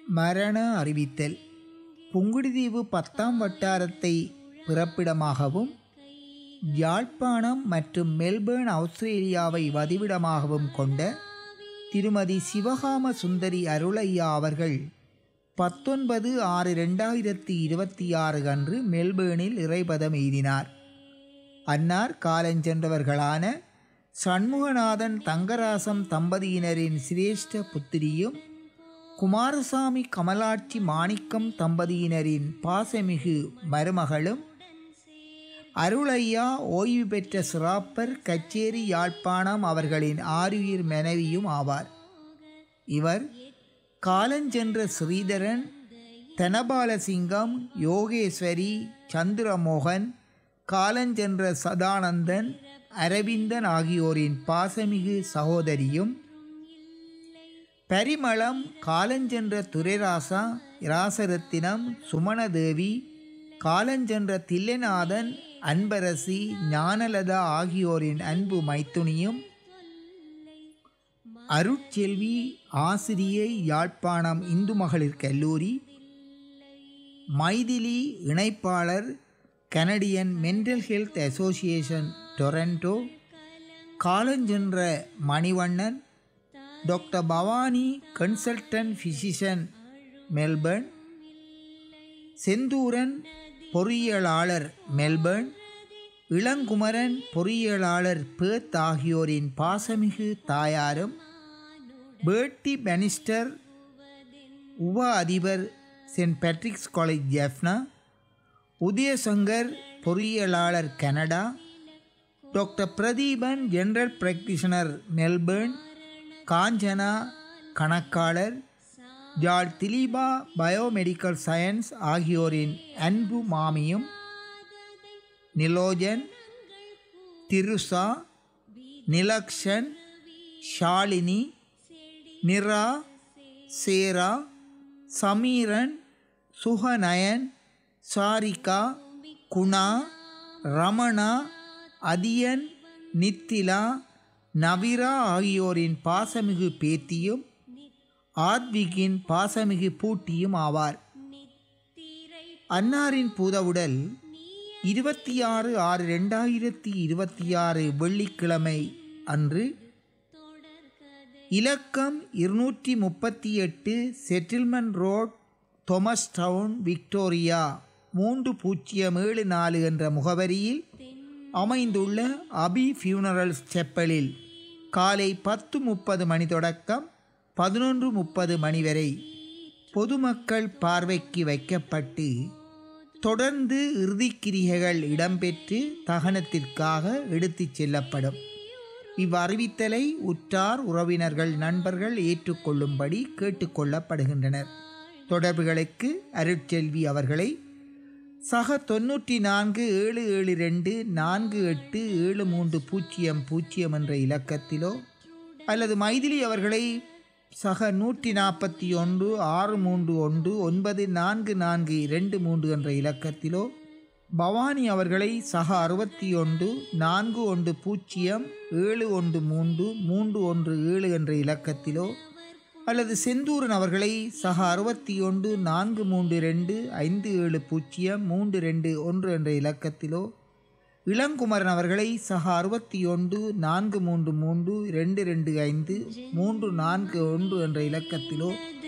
மரண அறிவித்தல் புங்குடுதீவு பத்தாம் வட்டாரத்தை பிறப்பிடமாகவும் யாழ்ப்பாணம் மற்றும் மெல்பேர்ன் ஆஸ்திரேலியாவை வதிவிடமாகவும் கொண்ட திருமதி சிவகாம சுந்தரி அருளையா அவர்கள் பத்தொன்பது ஆறு ரெண்டாயிரத்தி இருபத்தி ஆறு அன்று மெல்பேர்னில் இறைபதம் எய்தினார் அன்னார் காலஞ்சென்றவர்களான சண்முகநாதன் தங்கராசம் தம்பதியினரின் சிரேஷ்ட புத்திரியும் குமாரசாமி கமலாட்சி மாணிக்கம் தம்பதியினரின் பாசமிகு மருமகளும் அருளையா ஓய்வு பெற்ற சிராப்பர் கச்சேரி யாழ்ப்பாணம் அவர்களின் ஆருயிர் மனைவியும் ஆவார் இவர் காலஞ்சென்ற ஸ்ரீதரன் தனபாலசிங்கம் யோகேஸ்வரி சந்திரமோகன் காலஞ்சென்ற சதானந்தன் அரவிந்தன் ஆகியோரின் பாசமிகு சகோதரியும் பரிமளம் காலஞ்சென்ற துரைராசா இராசரத்தினம் சுமணதேவி காலஞ்சென்ற தில்லைநாதன் அன்பரசி ஞானலதா ஆகியோரின் அன்பு மைத்துனியும் அருட்செல்வி ஆசிரியை யாழ்ப்பாணம் இந்து மகளிர் கல்லூரி மைதிலி இணைப்பாளர் Canadian mental health association Toronto காலஞ்சென்ற Manivannan doctor Bhavani consultant physician Melbourne Senthooran பொறியியலாளர் மெல்பர்ன் இளங்குமரன் பொறியியலாளர் பேத் ஆகியோரின் பாசமிகு தாயாரும் பேர்ட்டி பெனிஸ்டர் உப அதிபர் Saint Patrick's college Jaffna Udayasankar பொறியியலாளர் Canada doctor Pradeepan general practitioner Melbourne Kanchana கணக்காளர் ஜால் திலீபா பயோமெடிக்கல் சயின்ஸ் ஆகியோரின் அன்பு மாமியும் நிலோஜன் திருசா நிலக்ஷன் ஷாலினி நிரா சேரா சமீரன் சுகநயன் சாரிகா குணா ரமணா அதியன் நித்திலா நவிரா ஆகியோரின் பாசமிகு பேத்தியும் ஆத்விகின் பாசமிகு பூட்டியும் ஆவார் அன்னாரின் பூதவுடல் இருபத்தி ஆறு ஆறு ரெண்டாயிரத்தி இருபத்தி ஆறு வெள்ளிக்கிழமை அன்று இலக்கம் இருநூற்றி முப்பத்தி எட்டு settlement road Thomastown Victoria மூன்று பூஜ்ஜியம் ஏழு நாலு என்ற முகவரியில் அமைந்துள்ள அபி ஃபியூனரல்ஸ் செப்பலில் காலை பத்து முப்பது மணி தொடக்கம் பதினொன்று முப்பது மணி வரை பொதுமக்கள் பார்வைக்கு வைக்கப்பட்டு தொடர்ந்து இறுதிக்கிரிகைகள் இடம்பெற்று தகனத்திற்காக எடுத்துச் செல்லப்படும் இவ்வறிவித்தலை உற்றார் உறவினர்கள் நண்பர்கள் ஏற்றுக்கொள்ளும்படி கேட்டுக்கொள்ளப்படுகின்றனர் தொடர்புகளுக்கு அருட்செல்வி அவர்களை சக தொண்ணூற்றி நான்கு ஏழு ஏழு ரெண்டு நான்கு எட்டு ஏழு மூன்று பூஜ்ஜியம் பூஜ்ஜியம் என்ற இலக்கத்திலோ அல்லது மைதிலி அவர்களை சக நூற்றி நாற்பத்தி ஒன்று ஆறு மூன்று ஒன்று ஒன்பது நான்கு நான்கு இரண்டு மூன்று என்ற இலக்கத்திலோ பவானி அவர்களை சக அறுபத்தி ஒன்று நான்கு ஒன்று பூஜ்ஜியம் ஏழு ஒன்று மூன்று மூன்று ஒன்று ஏழு என்ற இலக்கத்திலோ அல்லது செந்தூரன் அவர்களை சக அறுபத்தி ஒன்று நான்கு மூன்று ரெண்டு ஐந்து ஏழு பூஜ்ஜியம் மூன்று ரெண்டு ஒன்று என்ற இலக்கத்திலோ இளங்குமரன் அவர்களை சக அறுபத்தி ஒன்று நான்கு மூன்று மூன்று ரெண்டு ரெண்டு ஐந்து மூன்று நான்கு ஒன்று என்ற இலக்கத்திலோ